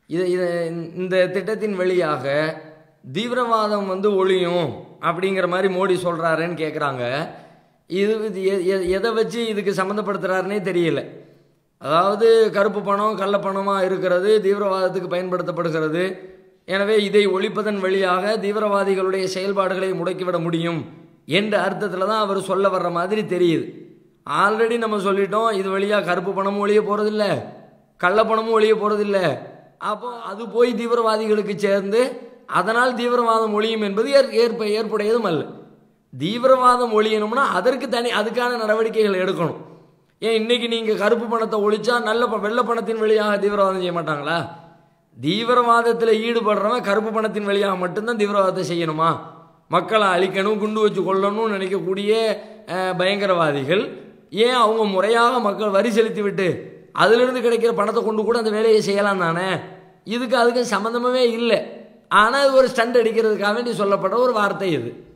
இது இது இந்த திட்டத்தின் வழியாக தீவிரவாதம் வந்து ஒழியும் அப்படிங்கிற மாதிரி மோடி சொல்கிறாருன்னு கேட்குறாங்க இது இது எ- எ- எதை வச்சு இதுக்கு சம்மந்தப்படுத்துகிறாருன்னே தெரியல அதாவது கருப்பு பணம் கள்ளப்பணமாக இருக்கிறது தீவிரவாதத்துக்கு பயன்படுத்தப்படுகிறது எனவே இதை ஒழிப்பதன் வழியாக தீவிரவாதிகளுடைய செயல்பாடுகளை முடக்கிவிட முடியும் என்ற அர்த்தத்தில் தான் அவர் சொல்ல வர்ற மாதிரி தெரியுது ஆல்ரெடி நம்ம சொல்லிட்டோம் இது வழியாக கருப்பு பணமும் ஒழிய போகிறதில்ல கள்ளப்பணமும் ஒழிய போகிறதில்ல அப்போ அது போய் தீவிரவாதிகளுக்கு சேர்ந்து அதனால் தீவிரவாதம் ஒழியும் என்பது ஏற்- ஏற்ப ஏற்புடையதும் அல்ல தீவிரவாதம் ஒழியணும்னா அதற்கு தனி அதுக்கான நடவடிக்கைகள் எடுக்கணும் ஏன் இன்னைக்கு நீங்கள் கருப்பு பணத்தை ஒழிச்சா நல்ல ப- வெள்ளை பணத்தின் வழியாக தீவிரவாதம் செய்ய மாட்டாங்களா தீவிரவாதத்தில் ஈடுபடுறவன் கருப்பு பணத்தின் வழியாக மட்டும்தான் தீவிரவாதத்தை செய்யணுமா மக்களை அழிக்கணும் குண்டு வச்சு கொல்லணும்னு நினைக்கக்கூடிய அஹ், பயங்கரவாதிகள் ஏன் அவங்க முறையாக மக்கள் வரி செலுத்தி விட்டு அதிலிருந்து கிடைக்கிற பணத்தை கொண்டு கூட அந்த வேலையை செய்யலாம் தானே இதுக்கு அதுக்கு சம்மந்தமே இல்லை ஆனால் இது ஒரு ஸ்டண்ட் அடிக்கிறதுக்காக வேண்டி சொல்லப்பட்ட ஒரு வார்த்தை இது